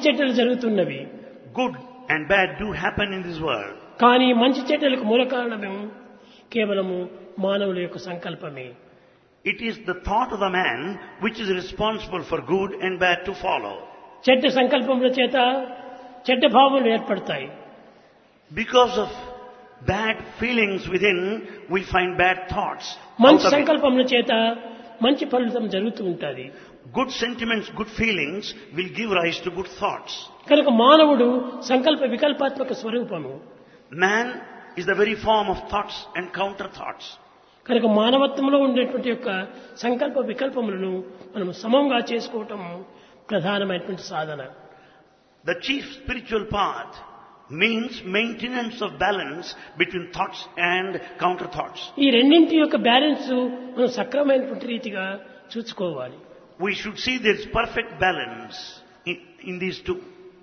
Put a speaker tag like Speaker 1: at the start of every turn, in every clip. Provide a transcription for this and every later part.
Speaker 1: చెడ్డలు జరుగుతున్నవి
Speaker 2: Good and bad do happen in this world.
Speaker 1: కానీ మంచి చెడ్డలకు మూల కారణము కేవలము మానవుల యొక్క సంకల్పమే
Speaker 2: It is the thought of the man which is responsible for good and bad to follow.
Speaker 1: చెడ్డ సంకల్పముల చేత చెడ్డ భావములు ఏర్పడతాయి
Speaker 2: Because of bad feelings within, we find bad thoughts.
Speaker 1: మంచి
Speaker 2: out of it.
Speaker 1: సంకల్పముల చేత మంచి ఫలితం జరుగుతూ ఉంటుంది
Speaker 2: Good sentiments, good feelings will give rise to good thoughts.
Speaker 1: కనుక మానవుడు సంకల్ప వికల్పాత్మక స్వరూపము
Speaker 2: Man is the very form of thoughts and counter thoughts.
Speaker 1: కనుక మానవత్వంలో ఉండేటువంటి యొక్క సంకల్ప వికల్పములను మనం సమంగా చేసుకోవటం ప్రధానమైనటువంటి సాధన
Speaker 2: The chief spiritual path means maintenance of balance between thoughts and counter thoughts.
Speaker 1: ఈ రెండింటి యొక్క బ్యాలెన్స్ మనం సక్రమైనటువంటి రీతిగా చూసుకోవాలి
Speaker 2: We should see there is perfect balance in, in these two.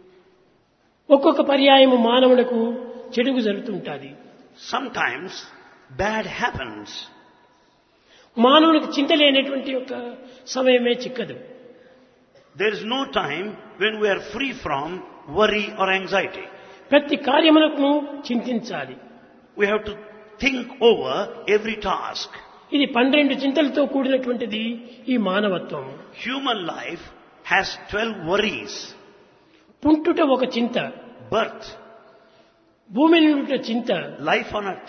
Speaker 1: ఒక్కొక్క పర్యాయము మానవులకు చెడుగు జరుగుతుంటుంది
Speaker 2: Sometimes bad happens.
Speaker 1: మానవునికి చింత లేనటువంటి యొక్క సమయమే చిక్కదు
Speaker 2: There is no time when we are free from worry or anxiety.
Speaker 1: ప్రతి కార్యములకు చింతించాలి
Speaker 2: We have to think over every task.
Speaker 1: ఇది పన్నెండు చింతలతో కూడినటువంటిది ఈ మానవత్వం
Speaker 2: Human life has 12 worries.
Speaker 1: పుంటుట ఒక చింత
Speaker 2: Birth,
Speaker 1: భూమి నుండి చింత
Speaker 2: life on earth,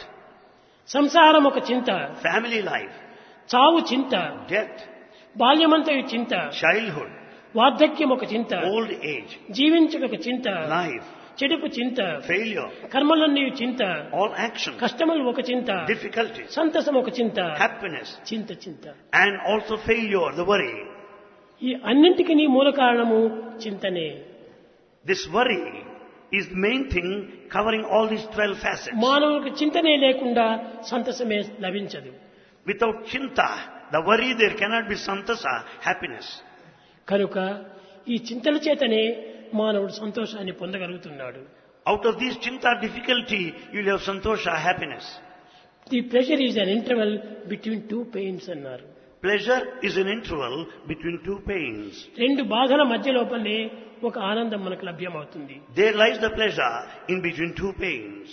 Speaker 1: సంసారం ఒక చింత
Speaker 2: family life,
Speaker 1: చావు చింత
Speaker 2: death,
Speaker 1: బాల్యమంతయు చింత
Speaker 2: childhood,
Speaker 1: వార్ధక్యం ఒక చింత
Speaker 2: old age,
Speaker 1: జీవించుట ఒక చింత
Speaker 2: life,
Speaker 1: చెడుపు చింత
Speaker 2: failure,
Speaker 1: కర్మలన్నీ చింత
Speaker 2: all actions,
Speaker 1: కష్టములు ఒక చింత
Speaker 2: difficulties,
Speaker 1: సంతసం ఒక చింత
Speaker 2: happiness,
Speaker 1: చింత చింత
Speaker 2: and also failure, the worry.
Speaker 1: ఈ అన్నింటికి నీ మూల కారణము చింతనే
Speaker 2: This worry is the main thing covering all these 12 facets.
Speaker 1: మానవులకు చింతనే లేకుండా సంతసమే లభించదు
Speaker 2: Without chinta, the worry, there cannot be santasa, happiness.
Speaker 1: కనుక ఈ చింతల చేతనే మానవుడు సంతోషాన్ని పొందగలుగుతున్నాడు
Speaker 2: Out of these chinta difficulty, you will have santosha, happiness.
Speaker 1: The pleasure is an interval between two pains అన్నారు
Speaker 2: Pleasure is an interval between two pains.
Speaker 1: రెండు బాధల మధ్య లోపలనే ఒక ఆనందం మనకు లభ్యమవుతుంది
Speaker 2: There lies the pleasure in between two pains.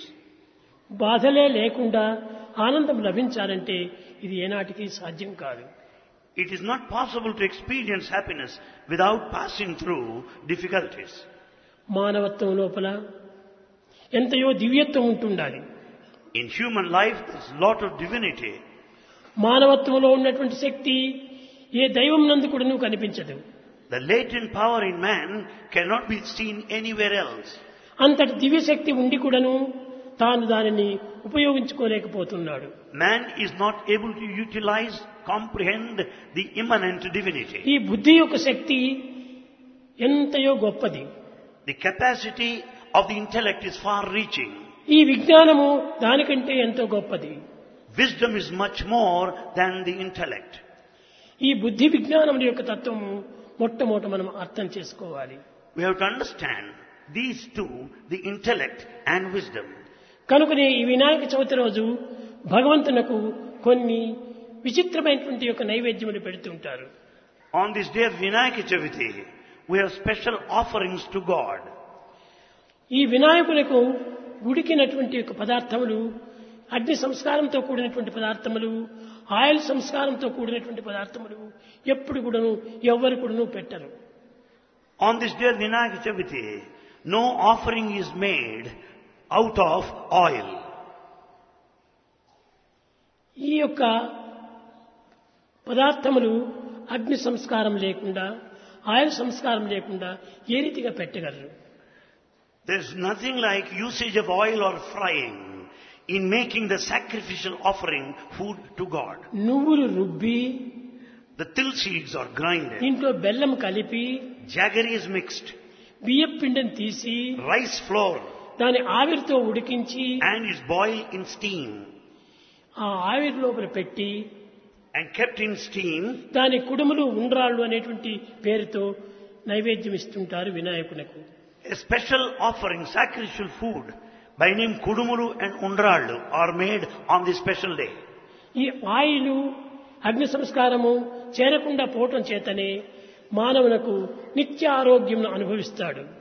Speaker 1: బాధలే లేకుండా ఆనందం లభించాలంటే ఇది ఏనాటికి సాధ్యం కాదు
Speaker 2: It is not possible to experience happiness without passing through difficulties.
Speaker 1: మానవత్వం లోపల ఎంతయో దివ్యత్వం ఉంటుండాలి
Speaker 2: In human life, there's a lot of divinity.
Speaker 1: మానవత్వంలో ఉన్నటువంటి శక్తి ఏ దైవం నందు కూడా నువ్వు కనిపించదు
Speaker 2: The latent power in man cannot be seen anywhere else.
Speaker 1: అంతటి దివ్యశక్తి ఉండి కూడాను తాను దానిని ఉపయోగించుకోలేకపోతున్నాడు
Speaker 2: Man is not able to utilize, comprehend the immanent divinity.
Speaker 1: ఈ బుద్ధి యొక్క శక్తి ఎంతయో గొప్పది
Speaker 2: The capacity of the intellect is far reaching.
Speaker 1: ఈ విజ్ఞానము దానికంటే ఎంతో గొప్పది
Speaker 2: Wisdom is much more than the intellect.
Speaker 1: ఈ బుద్ధి విజ్ఞానం యొక్క తత్వము మొట్టమొదట మనం అర్థం చేసుకోవాలి
Speaker 2: We have to understand these two, the intellect and wisdom.
Speaker 1: కనుకనే ఈ వినాయక చవితి రోజు భగవంతునకు కొన్ని విచిత్రమైనటువంటి యొక్క నైవేద్యములు పెడుతుంటారు
Speaker 2: On this day of Vinayaka Chaviti, we have special offerings to God.
Speaker 1: ఈ వినాయకులకు ఉడికినటువంటి యొక్క పదార్థములు అగ్ని సంస్కారంతో కూడినటువంటి పదార్థములు ఆయిల్ సంస్కారంతో కూడినటువంటి పదార్థములు ఎప్పుడు కూడాను ఎవ్వరు కూడాను పెట్టరు
Speaker 2: On this day of Vinayaka Chaviti, no offering is made out of oil.
Speaker 1: ఈ యొక్క పదార్థములు అగ్ని సంస్కారం లేకుండా ఆయిల్ సంస్కారం లేకుండా ఏ రీతిగా పెట్టగలరు
Speaker 2: There's nothing like usage of oil or frying in making the sacrificial offering food to God.
Speaker 1: నువ్వులు రుబ్బి
Speaker 2: The till seeds are grinded,
Speaker 1: ఇంట్లో బెల్లం కలిపి
Speaker 2: jaggery is mixed,
Speaker 1: బియ్యం పిండిని తీసి
Speaker 2: rice flour
Speaker 1: దాని ఆవిరితో ఉడికించి
Speaker 2: and is boiled in steam
Speaker 1: ఆ ఆవిరి లోపల పెట్టి
Speaker 2: and kept in steam
Speaker 1: దాని కుడుములు ఉండ్రాళ్ళు అనేటువంటి పేరుతో నైవేద్యం ఇస్తుంటారు వినాయకునకు
Speaker 2: A special offering, sacrificial food by name Kudumuru and Undrallu are made on this special day.
Speaker 1: ఈ ఆయిలు అగ్ని సంస్కారము చేరకుండా పోవటం చేతనే మానవులకు నిత్య ఆరోగ్యం అనుభవిస్తాడు